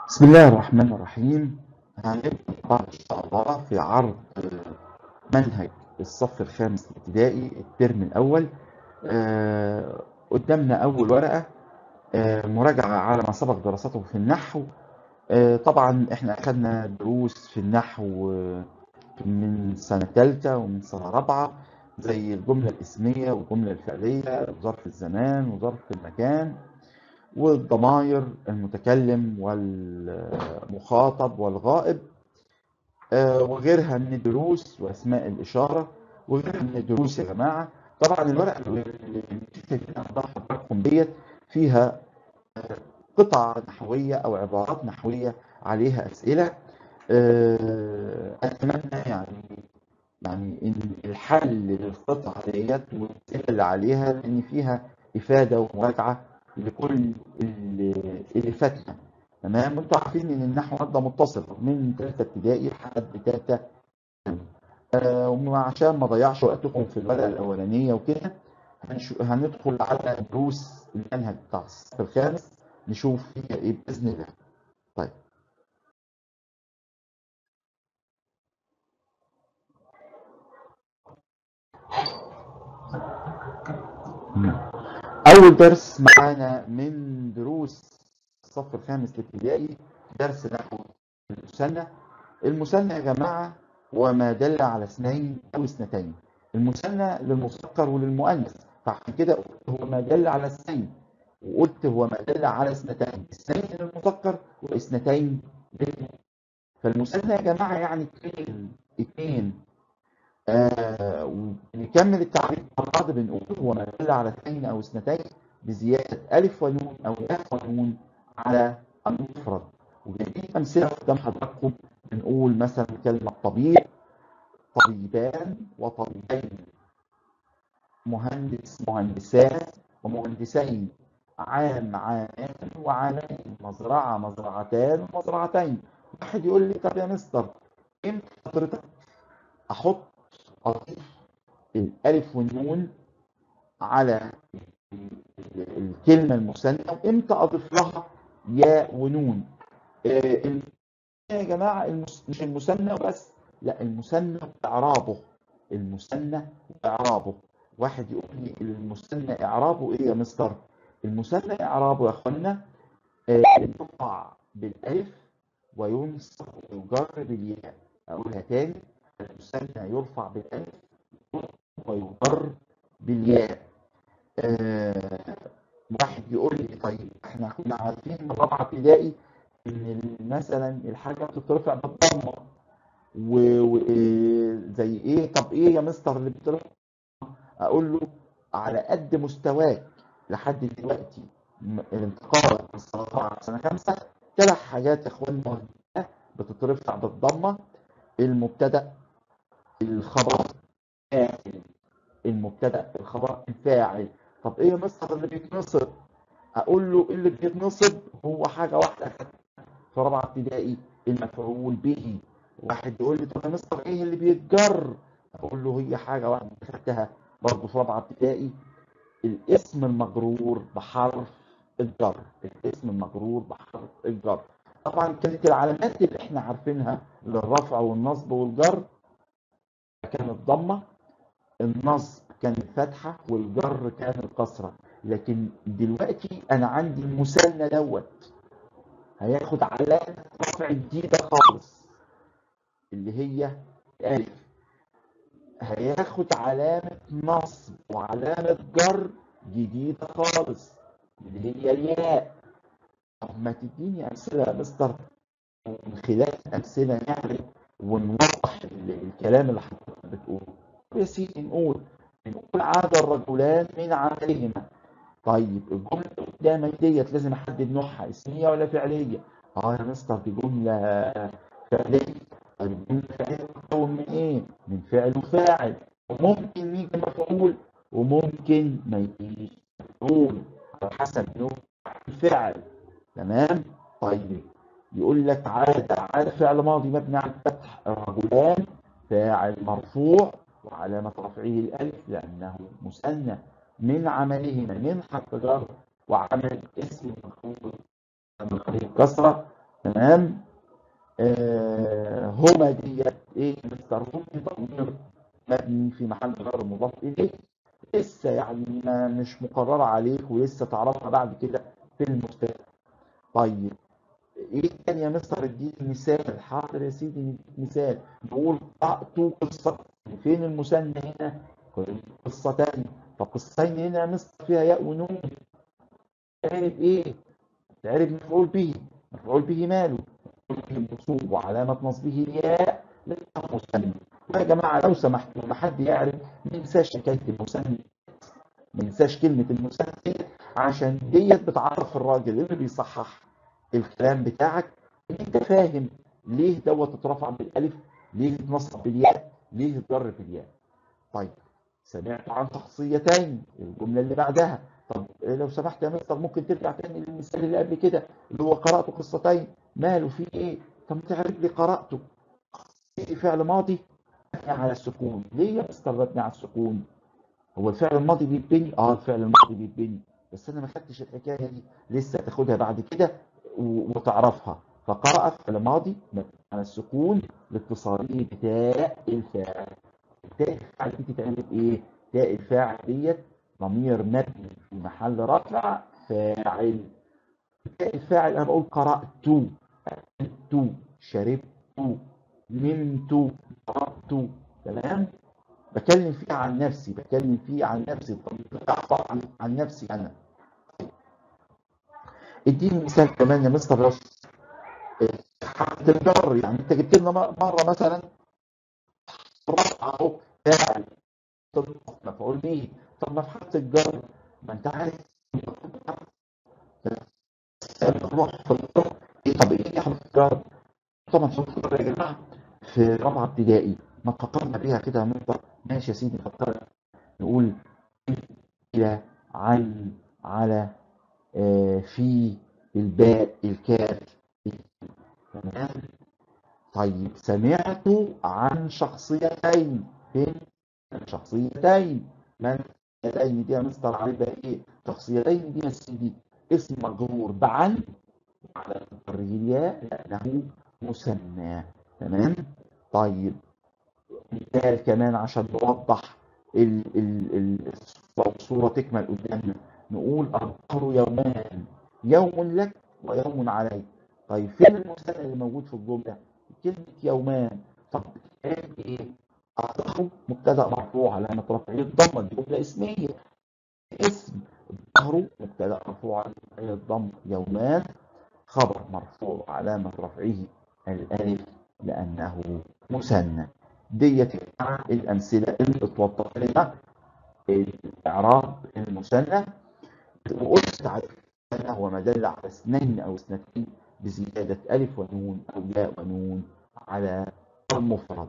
بسم الله الرحمن الرحيم هنبدأ بعد إن شاء الله في عرض منهج الصف الخامس الابتدائي الترم الأول آه، قدامنا أول ورقة آه، مراجعة على ما سبق دراسته في النحو آه، طبعا احنا أخذنا دروس في النحو آه، من سنة ثالثة ومن سنة رابعة زي الجملة الاسمية والجملة الفعلية وظرف الزمان وظرف المكان والضمائر المتكلم والمخاطب والغائب آه، وغيرها من الدروس واسماء الاشاره وغيرها من الدروس يا جماعه طبعا الورقه اللي شايفين عندها حضراتكم ديت فيها آه، قطع نحويه او عبارات نحويه عليها اسئله آه، اتمنى يعني يعني ان الحل للقطع ديت والاسئله اللي عليها لان فيها افاده ومراجعه لكل اللي, اللي فاتنا تمام وانتوا عارفين ان النحو ماده متصله من ثالثه ابتدائي لحد ثالثه آه وعشان ما اضيعش وقتكم في الورقه الاولانيه وكده هنشو- هندخل على دروس المنهج بتاع الصف الخامس نشوف فيها ايه باذن الله طيب مم. أول درس معانا من دروس الصف الخامس الابتدائي درس نحو المثنى المثنى يا جماعة هو ما دل على اثنين أو اثنتين المثنى للمذكر وللمؤنث فعشان كده قلت هو ما دل على اثنين وقلت هو ما دل على اثنتين اثنين للمذكر واثنتين للمؤنث فالمثنى يا جماعة يعني اثنين اثنين آه ونكمل التعريف مع بعض بنقول هو ما دل على اثنين او اثنتين بزياده الف ونون او ياء ونون على المفرد وجايبين امثله قدام حضراتكم بنقول مثلا كلمه طبيب طبيبان وطبيبين مهندس مهندسان ومهندسين عام عامان وعامين مزرعه مزرعتان ومزرعتين واحد يقول لي طب يا مستر امتى حضرتك احط اضيف الالف والنون على الكلمه المثنى وامتى اضيف لها ياء ونون آه، المثنى يا جماعه المس... مش المثنى وبس لا المثنى واعرابه المثنى واعرابه واحد يقول لي المثنى اعرابه ايه يا مستر المثنى اعرابه يا اخوانا آه، يرفع بالالف وينصب ويجر بالياء اقولها تاني المثنى يرفع بالالف ويجر بالياء آه، واحد يقول لي طيب احنا كنا عارفين من رابعه ابتدائي ان مثلا الحاجه بتترفع بالضمه وزي ايه طب ايه يا مستر اللي بترفع اقول له على قد مستواك لحد دلوقتي م- الانتقال من سنه رابعه لسنه خمسه ثلاث حاجات يا اخوانا بتترفع بالضمه المبتدا الخبر فاعل المبتدا الخبر الفاعل طب ايه يا مستر اللي بيتنصب اقول له اللي بيتنصب هو حاجه واحده في رابعه ابتدائي المفعول به واحد يقول لي طب يا مستر ايه اللي بيتجر اقول له هي حاجه واحده خدتها برضه في رابعه ابتدائي الاسم المجرور بحرف الجر الاسم المجرور بحرف الجر طبعا كانت العلامات اللي احنا عارفينها للرفع والنصب والجر كانت ضمه النصب كان الفتحه والجر كان الكسره لكن دلوقتي انا عندي المثنى دوت هياخد علامه رفع جديده خالص اللي هي الالف هياخد علامه نصب وعلامه جر جديده خالص اللي هي الياء طب ما تديني امثله يا مستر من خلال امثله نعرف ونوضح ال- الكلام اللي حضرتك بتقوله يا سيدي نقول نقول عاد الرجلان من عملهما طيب الجمله اللي قدامك ديت لازم احدد نوعها اسميه ولا فعليه اه يا مستر دي جمله فعليه طيب الجمله الفعليه بتتكون من ايه من فعل وفاعل وممكن يجي مفعول وممكن ما يجيش مفعول على حسب نوع الفعل تمام طيب يقول لك عاد عاد فعل ماضي مبني على الفتح الرجلان فاعل مرفوع وعلامة رفعه الألف لأنه مثنى من عملهما من حرف جر وعمل اسم مفعول من عليه الكسرة تمام آه هما ديت ايه مستر هم ضمير مبني في محل غير مضاف اليه لسه يعني ما مش مقررة عليك ولسه تعرفها بعد كده في المستقبل طيب ايه تاني يا مستر اديني مثال حاضر يا سيدي نديك مثال نقول قرأت قصة فين المثنى هنا قصتين فقصتين هنا يا مستر فيها ياء ونون تعرف ايه تعرف مفعول به مفعول به ماله المنصوب وعلامة نصبه الياء للمثنى يا جماعة لو سمحتوا لما حد يعرف ما ينساش حكاية المثنى ما ينساش كلمة المثنى عشان ديت بتعرف الراجل اللي بيصحح الكلام بتاعك ان انت فاهم ليه دوت اترفع بالالف ليه اتنصب بالياء ليه اتجر بالياء طيب سمعت عن شخصيتين الجملة اللي بعدها طب لو سمحت يا مستر ممكن ترجع تاني للمثال اللي قبل كده اللي هو قرأت قصتين ماله فيه ايه طب تعرف لي قرأته في فعل ماضي مبني على السكون ليه يا مستر مبني على السكون هو الفعل الماضي بيتبني اه الفعل الماضي بيتبني بس انا ما خدتش الحكايه دي لسه تاخدها بعد كده وتعرفها فقرأ فعل ماضي مبني على السكون لاتصاله بتاء الفاعل تاء الفاعل دي تتعمل ايه تاء الفاعل ديت ضمير مبني في محل رفع فاعل تاء الفاعل انا بقول قرأت أكلت شربت نمت قرأت تمام بكلم فيه عن نفسي بكلم فيه عن نفسي عن, عن نفسي انا اديني مثال كمان يا مستر رش حرف الجر يعني انت جبت لنا مره مثلا رفع اهو فاعل مفعول به طب ما في حرف الجر ما انت عارف روح في الجر ايه طب ايه حرف الجر طبعا حرف الجر يا جماعه في رابعه ابتدائي ما فكرنا بيها كده يا مستر ماشي يا سيدي فكرنا نقول الى عن على آه في الباء الكاف تمام طيب سمعت عن شخصيتين فين شخصيتين من شخصيتين دي يا مستر عارفها ايه شخصيتين دي يا سيدي اسم مجرور بعن على الياء لانه مثنى تمام طيب مثال كمان عشان نوضح ال ال الصورة تكمل قدامنا نقول الظهر يومان يوم لك ويوم عليك طيب فين المثنى اللي موجود في الجملة كلمة يومان طب بتتقال ايه الظهر مبتدا مرفوع علامة رفعه الضمة دي جملة اسمية اسم الظهر مبتدا مرفوع علامة الضمة يومان خبر مرفوع علامة رفعه الألف لأنه مثنى ديت الأمثلة اللي اتوضح لنا الإعراب المثنى وقلت تعريف هو ما دل على اثنين أو اثنتين بزيادة ألف ونون أو ياء ونون على المفرد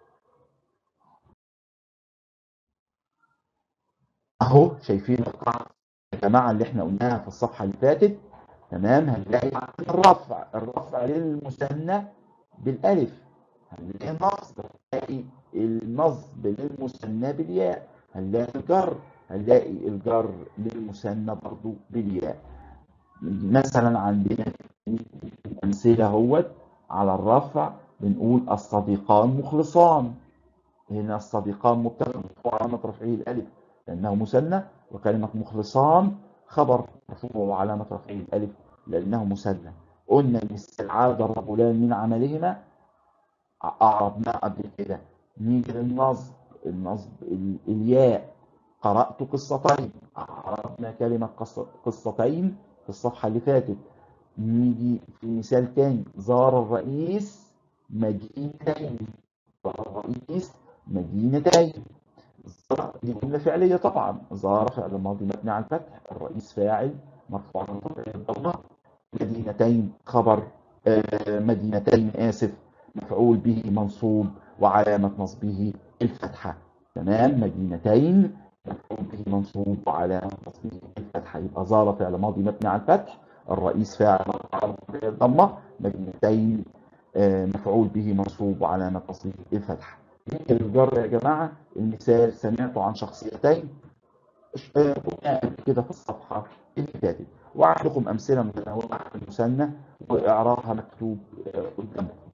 أهو شايفين القاعدة يا جماعة اللي احنا قلناها في الصفحة اللي فاتت تمام هنلاقي الرفع الرفع للمثنى بالالف هنلاقي النصب هنلاقي النصب للمثنى بالياء هنلاقي الجر هنلاقي الجر للمثنى برضو بالياء مثلا عندنا امثله اهوت على الرفع بنقول الصديقان مخلصان هنا الصديقان مبتدا وعلامه رفعه الالف لانه مثنى وكلمه مخلصان خبر مرفوع وعلامة رفعه الألف لأنه مثنى قلنا مثل عاد الرجلان من عملهما أعرضنا قبل كده نيجي للنصب النصب الياء قرأت قصتين عرضنا كلمة قصتين في الصفحة اللي فاتت نيجي في مثال تاني زار الرئيس مدينتين زار الرئيس مدينتين زار دي جملة فعلية طبعا زار فعل ماضي مبني على الفتح الرئيس فاعل مرفوع من رفع الضمة مدينتين خبر آه مدينتين آسف مفعول به منصوب وعلامة نصبه الفتحة تمام مدينتين مفعول به منصوب وعلامة نصبه الفتحة يبقى زار فعل ماضي مبني على الفتح الرئيس فاعل مرفوع من رفع الضمة مدينتين آه مفعول به منصوب وعلامة نصبه الفتحة الجر يا جماعة المثال سمعت عن شخصيتين قلنا كده في الصفحة اللي فاتت وعندكم أمثلة متنوعة في المثنى وإعرابها مكتوب آه، قدامكم